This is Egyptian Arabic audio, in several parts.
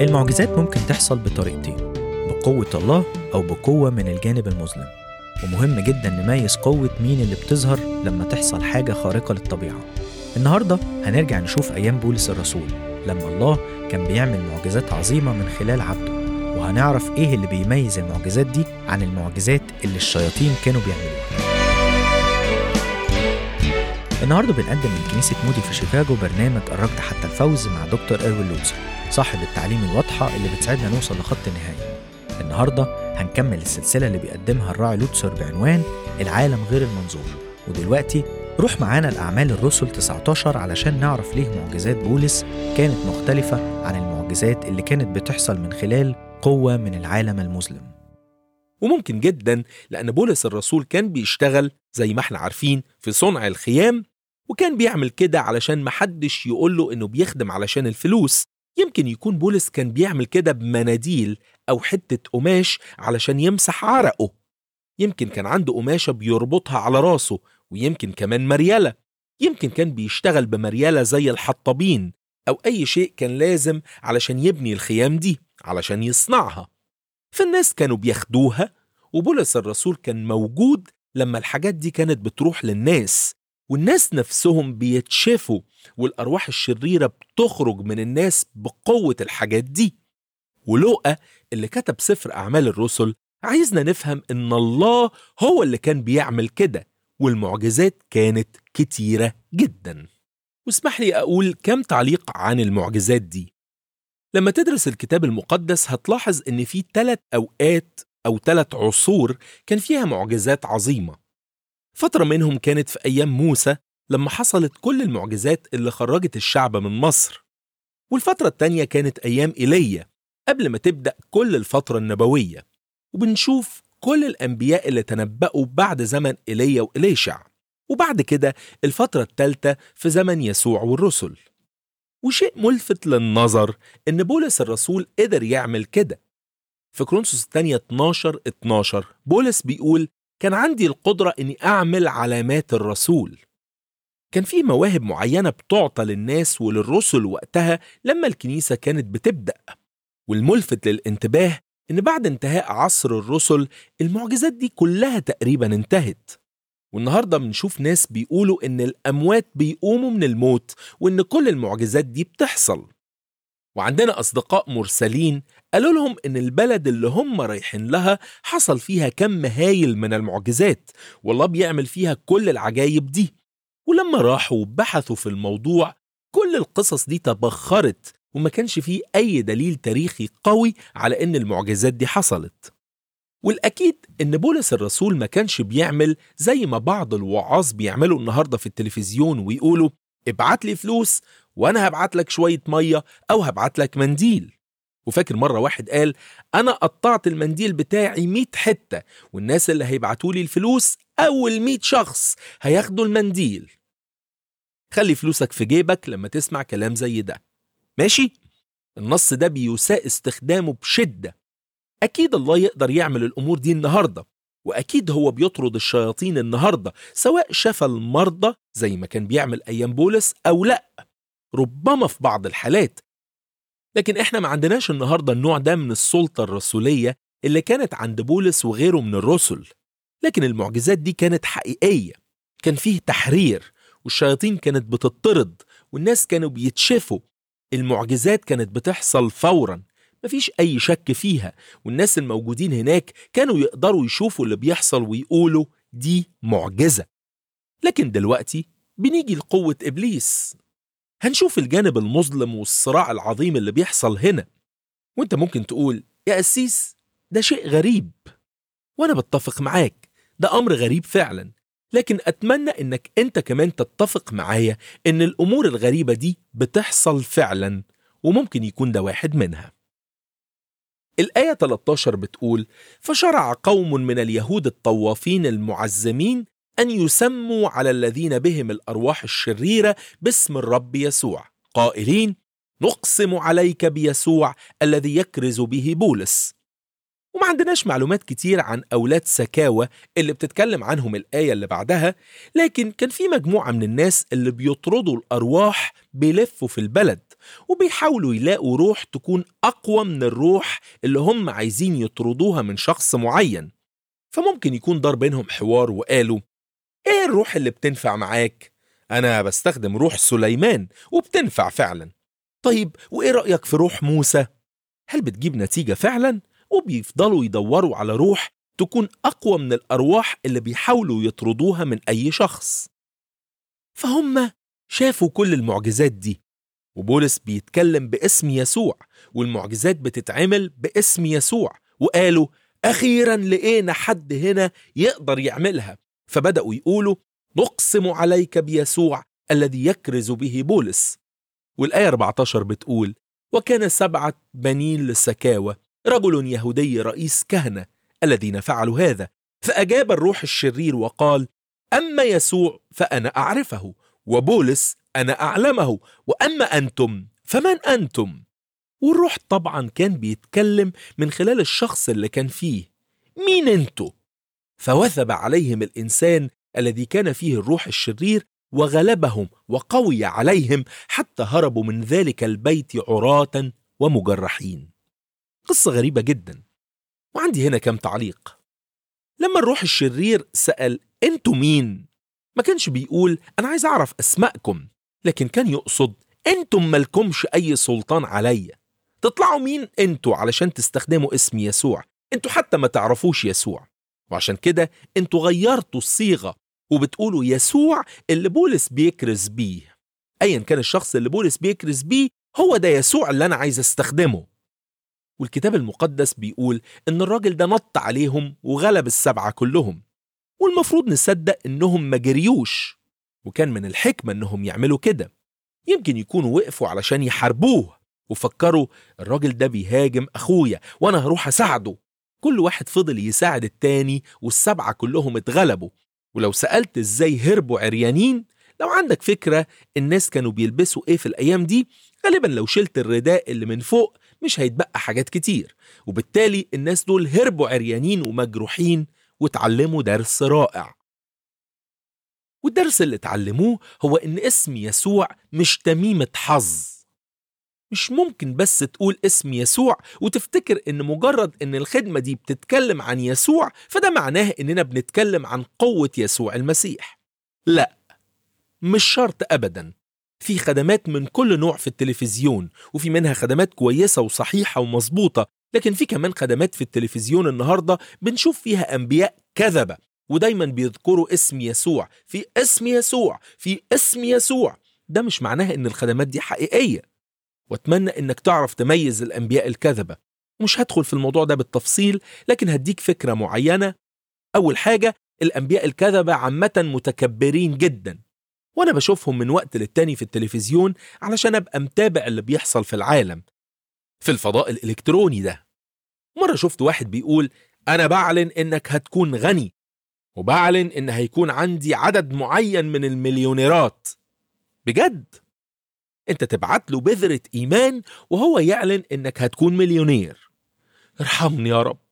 المعجزات ممكن تحصل بطريقتين بقوة الله أو بقوة من الجانب المظلم ومهم جدا نميز قوة مين اللي بتظهر لما تحصل حاجة خارقة للطبيعة النهاردة هنرجع نشوف أيام بولس الرسول لما الله كان بيعمل معجزات عظيمة من خلال عبده وهنعرف إيه اللي بيميز المعجزات دي عن المعجزات اللي الشياطين كانوا بيعملوها النهارده بنقدم من كنيسة مودي في شيكاغو برنامج الركض حتى الفوز مع دكتور إيروين لوتسر صاحب التعليم الواضحة اللي بتساعدنا نوصل لخط النهاية النهارده هنكمل السلسلة اللي بيقدمها الراعي لوتسر بعنوان العالم غير المنظور ودلوقتي روح معانا لأعمال الرسل 19 علشان نعرف ليه معجزات بولس كانت مختلفة عن المعجزات اللي كانت بتحصل من خلال قوة من العالم المظلم وممكن جدا لأن بولس الرسول كان بيشتغل زي ما احنا عارفين في صنع الخيام وكان بيعمل كده علشان محدش يقوله إنه بيخدم علشان الفلوس يمكن يكون بولس كان بيعمل كده بمناديل أو حتة قماش علشان يمسح عرقه يمكن كان عنده قماشة بيربطها على راسه ويمكن كمان مريالة يمكن كان بيشتغل بمريالة زي الحطابين أو أي شيء كان لازم علشان يبني الخيام دي علشان يصنعها فالناس كانوا بياخدوها وبولس الرسول كان موجود لما الحاجات دي كانت بتروح للناس والناس نفسهم بيتشافوا والأرواح الشريرة بتخرج من الناس بقوة الحاجات دي ولوقا اللي كتب سفر أعمال الرسل عايزنا نفهم إن الله هو اللي كان بيعمل كده والمعجزات كانت كتيرة جدا واسمح لي أقول كم تعليق عن المعجزات دي لما تدرس الكتاب المقدس هتلاحظ إن في ثلاث أوقات أو ثلاث عصور كان فيها معجزات عظيمة فترة منهم كانت في أيام موسى لما حصلت كل المعجزات اللي خرجت الشعب من مصر والفترة التانية كانت أيام إيليا قبل ما تبدأ كل الفترة النبوية وبنشوف كل الأنبياء اللي تنبأوا بعد زمن إيليا وإليشع وبعد كده الفترة الثالثة في زمن يسوع والرسل وشيء ملفت للنظر إن بولس الرسول قدر يعمل كده في كرونسوس الثانية 12 12 بولس بيقول كان عندي القدرة إني أعمل علامات الرسول كان في مواهب معينة بتعطى للناس وللرسل وقتها لما الكنيسة كانت بتبدأ والملفت للانتباه إن بعد انتهاء عصر الرسل المعجزات دي كلها تقريبا انتهت والنهاردة بنشوف ناس بيقولوا إن الأموات بيقوموا من الموت وإن كل المعجزات دي بتحصل وعندنا أصدقاء مرسلين قالوا لهم إن البلد اللي هم رايحين لها حصل فيها كم هايل من المعجزات والله بيعمل فيها كل العجايب دي ولما راحوا وبحثوا في الموضوع كل القصص دي تبخرت وما كانش فيه أي دليل تاريخي قوي على إن المعجزات دي حصلت والأكيد إن بولس الرسول ما كانش بيعمل زي ما بعض الوعاظ بيعملوا النهاردة في التلفزيون ويقولوا ابعت لي فلوس وأنا هبعت لك شوية مية أو هبعت لك منديل وفاكر مرة واحد قال أنا قطعت المنديل بتاعي 100 حتة والناس اللي هيبعتوا لي الفلوس أول 100 شخص هياخدوا المنديل خلي فلوسك في جيبك لما تسمع كلام زي ده ماشي؟ النص ده بيساء استخدامه بشدة أكيد الله يقدر يعمل الأمور دي النهاردة وأكيد هو بيطرد الشياطين النهاردة سواء شفى المرضى زي ما كان بيعمل أيام بولس أو لأ ربما في بعض الحالات لكن إحنا ما عندناش النهاردة النوع ده من السلطة الرسولية اللي كانت عند بولس وغيره من الرسل لكن المعجزات دي كانت حقيقية كان فيه تحرير والشياطين كانت بتطرد والناس كانوا بيتشفوا المعجزات كانت بتحصل فورا مفيش أي شك فيها والناس الموجودين هناك كانوا يقدروا يشوفوا اللي بيحصل ويقولوا دي معجزة لكن دلوقتي بنيجي لقوة إبليس هنشوف الجانب المظلم والصراع العظيم اللي بيحصل هنا وانت ممكن تقول يا قسيس ده شيء غريب وانا بتفق معاك ده امر غريب فعلا لكن اتمنى انك انت كمان تتفق معايا ان الامور الغريبه دي بتحصل فعلا وممكن يكون ده واحد منها الآية 13 بتقول: فشرع قوم من اليهود الطوافين المعزمين أن يسموا على الذين بهم الأرواح الشريرة باسم الرب يسوع، قائلين: نقسم عليك بيسوع الذي يكرز به بولس. وما عندناش معلومات كتير عن أولاد سكاوى اللي بتتكلم عنهم الآية اللي بعدها لكن كان في مجموعة من الناس اللي بيطردوا الأرواح بيلفوا في البلد وبيحاولوا يلاقوا روح تكون أقوى من الروح اللي هم عايزين يطردوها من شخص معين فممكن يكون دار بينهم حوار وقالوا ايه الروح اللي بتنفع معاك؟ أنا بستخدم روح سليمان وبتنفع فعلا طيب وإيه رأيك في روح موسى؟ هل بتجيب نتيجة فعلا؟ وبيفضلوا يدوروا على روح تكون أقوى من الأرواح اللي بيحاولوا يطردوها من أي شخص فهم شافوا كل المعجزات دي وبولس بيتكلم باسم يسوع والمعجزات بتتعمل باسم يسوع وقالوا أخيرا لقينا حد هنا يقدر يعملها فبدأوا يقولوا نقسم عليك بيسوع الذي يكرز به بولس والآية 14 بتقول وكان سبعة بنين للسكاوى رجل يهودي رئيس كهنة الذين فعلوا هذا فأجاب الروح الشرير وقال أما يسوع فأنا أعرفه وبولس أنا أعلمه وأما أنتم فمن أنتم؟ والروح طبعا كان بيتكلم من خلال الشخص اللي كان فيه مين انتوا؟ فوثب عليهم الإنسان الذي كان فيه الروح الشرير وغلبهم وقوي عليهم حتى هربوا من ذلك البيت عراة ومجرحين قصة غريبة جدا وعندي هنا كم تعليق لما الروح الشرير سأل انتوا مين؟ ما كانش بيقول أنا عايز أعرف أسماءكم لكن كان يقصد انتم ملكمش أي سلطان عليا تطلعوا مين انتوا علشان تستخدموا اسم يسوع انتوا حتى ما تعرفوش يسوع وعشان كده انتوا غيرتوا الصيغة وبتقولوا يسوع اللي بولس بيكرز بيه ايا كان الشخص اللي بولس بيكرز بيه هو ده يسوع اللي انا عايز استخدمه والكتاب المقدس بيقول ان الراجل ده نط عليهم وغلب السبعة كلهم والمفروض نصدق انهم ما جريوش وكان من الحكمة انهم يعملوا كده يمكن يكونوا وقفوا علشان يحاربوه وفكروا الراجل ده بيهاجم اخويا وانا هروح اساعده كل واحد فضل يساعد التاني والسبعة كلهم اتغلبوا ولو سألت ازاي هربوا عريانين لو عندك فكرة الناس كانوا بيلبسوا ايه في الايام دي غالبا لو شلت الرداء اللي من فوق مش هيتبقى حاجات كتير وبالتالي الناس دول هربوا عريانين ومجروحين وتعلموا درس رائع والدرس اللي اتعلموه هو ان اسم يسوع مش تميمة حظ مش ممكن بس تقول اسم يسوع وتفتكر ان مجرد ان الخدمة دي بتتكلم عن يسوع فده معناه اننا بنتكلم عن قوة يسوع المسيح لا مش شرط ابدا في خدمات من كل نوع في التلفزيون وفي منها خدمات كويسة وصحيحة ومظبوطة لكن في كمان خدمات في التلفزيون النهاردة بنشوف فيها أنبياء كذبة ودايما بيذكروا اسم يسوع في اسم يسوع في اسم يسوع ده مش معناه ان الخدمات دي حقيقية واتمنى انك تعرف تميز الانبياء الكذبة مش هدخل في الموضوع ده بالتفصيل لكن هديك فكرة معينة اول حاجة الانبياء الكذبة عامة متكبرين جدا وانا بشوفهم من وقت للتاني في التلفزيون علشان ابقى متابع اللي بيحصل في العالم في الفضاء الالكتروني ده مرة شفت واحد بيقول انا بعلن انك هتكون غني وبعلن ان هيكون عندي عدد معين من المليونيرات بجد انت تبعت له بذرة ايمان وهو يعلن انك هتكون مليونير ارحمني يا رب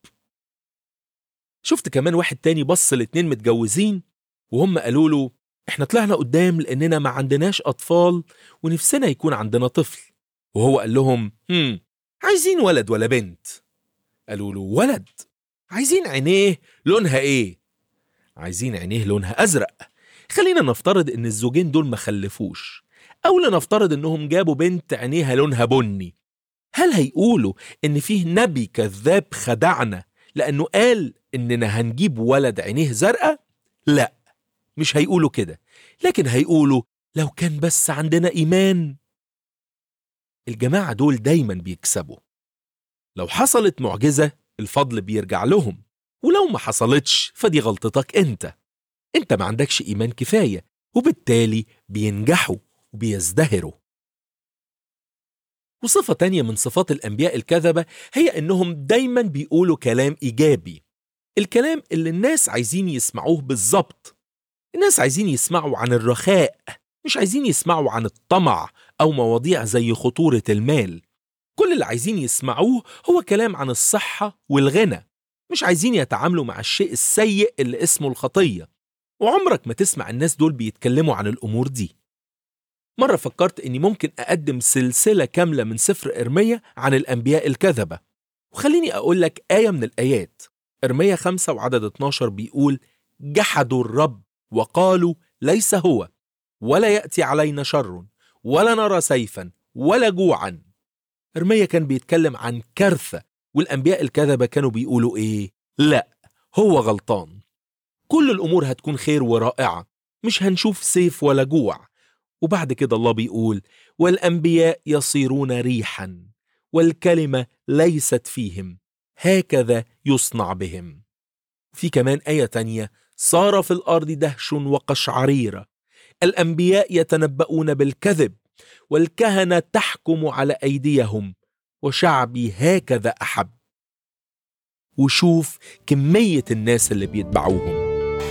شفت كمان واحد تاني بص الاتنين متجوزين وهم قالوا له احنا طلعنا قدام لاننا ما عندناش اطفال ونفسنا يكون عندنا طفل وهو قال لهم هم عايزين ولد ولا بنت قالوا له ولد عايزين عينيه لونها ايه عايزين عينيه لونها ازرق خلينا نفترض ان الزوجين دول ما خلفوش او لنفترض انهم جابوا بنت عينيها لونها بني هل هيقولوا ان فيه نبي كذاب خدعنا لانه قال اننا هنجيب ولد عينيه زرقاء لا مش هيقولوا كده لكن هيقولوا لو كان بس عندنا ايمان الجماعه دول دايما بيكسبوا لو حصلت معجزه الفضل بيرجع لهم ولو ما حصلتش فدي غلطتك انت انت ما عندكش ايمان كفايه وبالتالي بينجحوا وبيزدهروا وصفة تانية من صفات الأنبياء الكذبة هي إنهم دايما بيقولوا كلام إيجابي الكلام اللي الناس عايزين يسمعوه بالظبط الناس عايزين يسمعوا عن الرخاء مش عايزين يسمعوا عن الطمع أو مواضيع زي خطورة المال كل اللي عايزين يسمعوه هو كلام عن الصحة والغنى مش عايزين يتعاملوا مع الشيء السيء اللي اسمه الخطية وعمرك ما تسمع الناس دول بيتكلموا عن الأمور دي مرة فكرت إني ممكن أقدم سلسلة كاملة من سفر إرميا عن الأنبياء الكذبة وخليني أقول لك آية من الآيات إرميا 5 وعدد 12 بيقول جحدوا الرب وقالوا ليس هو ولا يأتي علينا شر ولا نرى سيفا ولا جوعا إرميا كان بيتكلم عن كارثة والأنبياء الكذبة كانوا بيقولوا إيه؟ لا هو غلطان كل الأمور هتكون خير ورائعة مش هنشوف سيف ولا جوع وبعد كده الله بيقول والأنبياء يصيرون ريحا والكلمة ليست فيهم هكذا يصنع بهم في كمان آية تانية صار في الأرض دهش وقشعريرة الأنبياء يتنبؤون بالكذب والكهنة تحكم على أيديهم وشعبي هكذا أحب وشوف كمية الناس اللي بيتبعوهم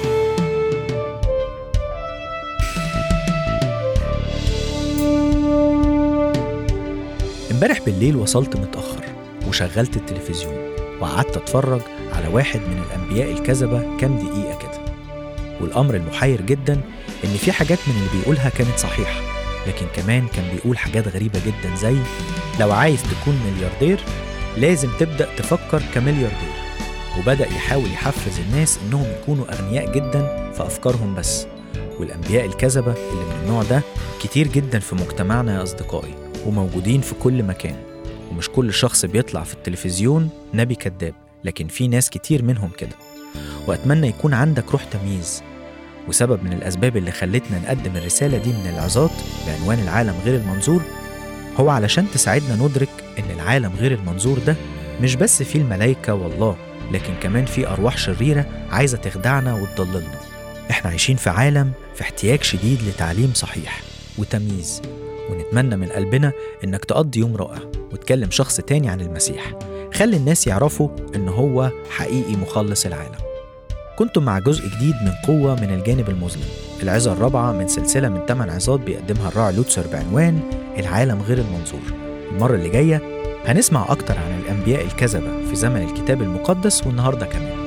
امبارح بالليل وصلت متأخر وشغلت التلفزيون وقعدت اتفرج على واحد من الأنبياء الكذبة كام دقيقة كده والأمر المحير جدا إن في حاجات من اللي بيقولها كانت صحيحة لكن كمان كان بيقول حاجات غريبة جدا زي لو عايز تكون ملياردير لازم تبدأ تفكر كملياردير وبدأ يحاول يحفز الناس إنهم يكونوا أغنياء جدا في أفكارهم بس والأنبياء الكذبة اللي من النوع ده كتير جدا في مجتمعنا يا أصدقائي وموجودين في كل مكان ومش كل شخص بيطلع في التلفزيون نبي كذاب لكن في ناس كتير منهم كده وأتمنى يكون عندك روح تمييز وسبب من الأسباب اللي خلتنا نقدم الرسالة دي من العظات بعنوان العالم غير المنظور هو علشان تساعدنا ندرك إن العالم غير المنظور ده مش بس فيه الملايكة والله لكن كمان فيه أرواح شريرة عايزة تخدعنا وتضللنا إحنا عايشين في عالم في احتياج شديد لتعليم صحيح وتمييز ونتمنى من قلبنا إنك تقضي يوم رائع وتكلم شخص تاني عن المسيح خلي الناس يعرفوا إن هو حقيقي مخلص العالم كنتم مع جزء جديد من قوة من الجانب المظلم العظة الرابعة من سلسلة من 8 عظات بيقدمها الراعي لوتسر بعنوان العالم غير المنظور المرة اللي جاية هنسمع أكتر عن الأنبياء الكذبة في زمن الكتاب المقدس والنهاردة كمان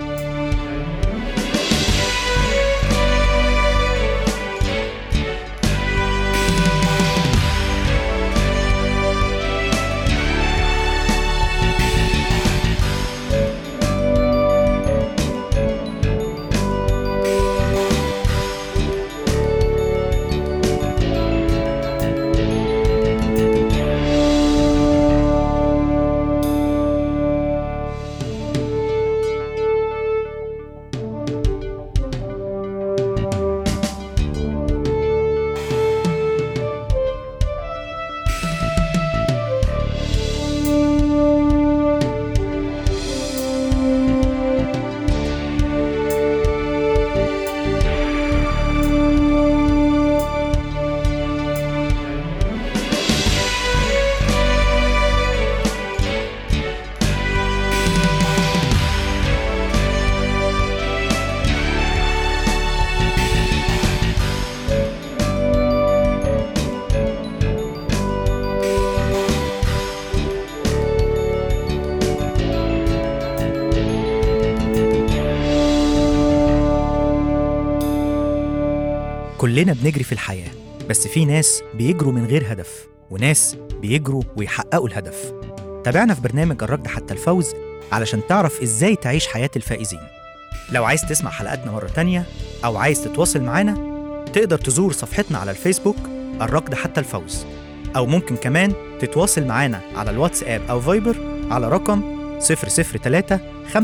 كلنا بنجري في الحياة بس في ناس بيجروا من غير هدف وناس بيجروا ويحققوا الهدف تابعنا في برنامج الركض حتى الفوز علشان تعرف ازاي تعيش حياة الفائزين لو عايز تسمع حلقاتنا مرة تانية أو عايز تتواصل معانا تقدر تزور صفحتنا على الفيسبوك الركض حتى الفوز أو ممكن كمان تتواصل معانا على الواتساب أو فايبر على رقم 003 57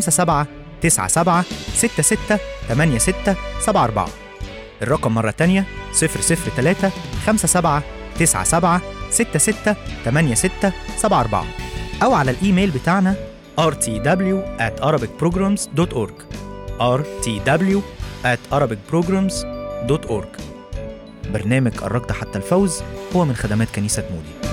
97 66 86 74 الرقم مرة تانية 003 57 97 66 86 74 أو على الإيميل بتاعنا rtw at arabicprograms.org rtw at arabicprograms.org برنامج الركض حتى الفوز هو من خدمات كنيسة مودي